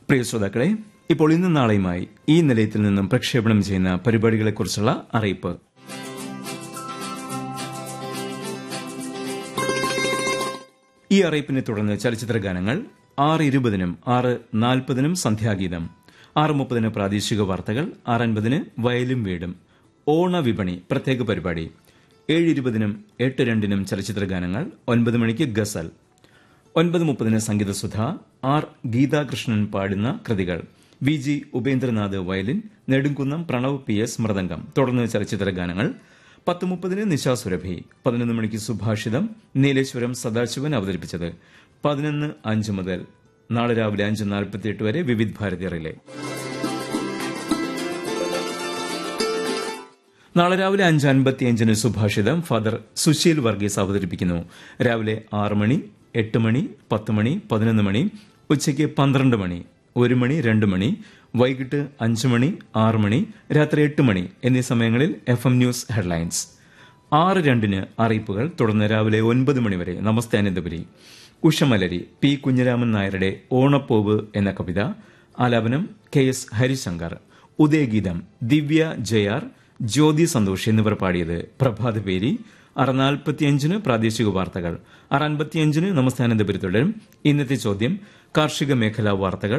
പ്രിയ ശ്രോതാക്കളെ ഇപ്പോൾ ഇന്നും നാളെയുമായി ഈ നിലയത്തിൽ നിന്നും പ്രക്ഷേപണം ചെയ്യുന്ന പരിപാടികളെക്കുറിച്ചുള്ള അറിയിപ്പ് ഈ അറിയിപ്പിനെ തുടർന്ന് ചലച്ചിത്ര ഗാനങ്ങൾ ആറ് ഇരുപതിനും ആറ് നാൽപ്പതിനും സന്ധ്യാഗീതം ആറ് മുപ്പതിന് പ്രാദേശിക വാർത്തകൾ ആറ് അൻപതിന് വയലും വീടും ഓണവിപണി പ്രത്യേക പരിപാടി ഏഴ് ഇരുപതിനും എട്ട് രണ്ടിനും ചലച്ചിത്ര ഗാനങ്ങൾ ഒൻപത് മണിക്ക് ഗസൽ ഒൻപത് മുപ്പതിന് സംഗീതസുധ ആർ ഗീതാകൃഷ്ണൻ പാടുന്ന കൃതികൾ V G Upendranath violin Nedumkunnam Pranav P S മൃദംഗം തുടർന്ന് ചലച്ചിത്ര ഗാനങ്ങൾ പത്ത് മുപ്പതിന് നിശാസുരഭി പതിനൊന്ന് മണിക്ക് സുഭാഷിതം നീലേശ്വരം സദാശിവൻ അവതരിപ്പിച്ചത് പതിനൊന്ന് അഞ്ച് മുതൽ നാളെ രാവിലെ അഞ്ച് നാൽപ്പത്തിയെട്ട് വരെ വിവിധ് ഭാരതി റിലേ നാളെ രാവിലെ അഞ്ച് അൻപത്തിയഞ്ചിന് സുഭാഷിതം ഫാദർ സുശീൽ വർഗീസ് അവതരിപ്പിക്കുന്നു രാവിലെ ആറ് മണി എട്ട് മണി പത്ത് മണി പതിനൊന്ന് മണി ഉച്ചയ്ക്ക് പന്ത്രണ്ട് മണി ഒരു മണി രണ്ട് മണി വൈകിട്ട് അഞ്ച് മണി ആറ് മണി രാത്രി എട്ട് മണി എന്നീ സമയങ്ങളിൽ എഫ് എം ന്യൂസ് ഹെഡ്ലൈൻസ് ആറ് രണ്ടിന് അറിയിപ്പുകൾ തുടർന്ന് രാവിലെ ഒൻപത് മണിവരെ നമസ്തേ അനന്തപുരി ഉഷമലരി പി കുഞ്ഞിരാമൻ നായരുടെ ഓണപ്പോവ് എന്ന കവിത ആലാപനം കെ എസ് ഹരിശങ്കർ ഉദയഗീതം ദിവ്യ ജയാർ ജ്യോതി സന്തോഷ് എന്നിവർ പാടിയത് പ്രഭാത പേരി ആറ് നാൽപ്പത്തിയഞ്ചിന് പ്രാദേശിക വാർത്തകൾ ആറ് അൻപത്തിയഞ്ചിന് നമസ്ഥാനന്തപുരി തുടരും ഇന്നത്തെ ചോദ്യം കാർഷിക മേഖലാ വാർത്തകൾ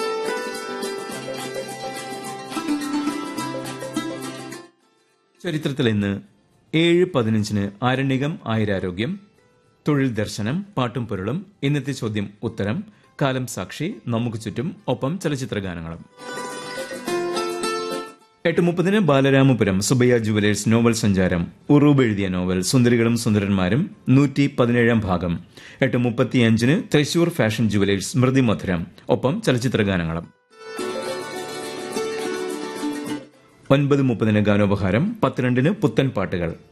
ചരിത്രത്തിൽ ഇന്ന് ഏഴ് പതിനഞ്ചിന് ആരണ്യകം ആയുരാരോഗ്യം തൊഴിൽ ദർശനം പാട്ടും പൊരുളും ഇന്നത്തെ ചോദ്യം ഉത്തരം കാലം സാക്ഷി നമുക്ക് ചുറ്റും ഒപ്പം ചലച്ചിത്ര ഗാനങ്ങളും എട്ട് മുപ്പതിന് ബാലരാമപുരം സുബയ്യ ജുവലേഴ്സ് നോവൽ സഞ്ചാരം ഉറൂബ് എഴുതിയ നോവൽ സുന്ദരികളും സുന്ദരന്മാരും നൂറ്റി പതിനേഴാം ഭാഗം എട്ട് മുപ്പത്തിയഞ്ചിന് തൃശൂർ ഫാഷൻ ജുവലേഴ്സ് സ്മൃതി മധുരം ഒപ്പം ചലച്ചിത്ര ഗാനങ്ങളും ഒൻപത് മുപ്പതിന് ഗാനോപഹാരം പത്തിരണ്ടിന് പുത്തൻ പാട്ടുകൾ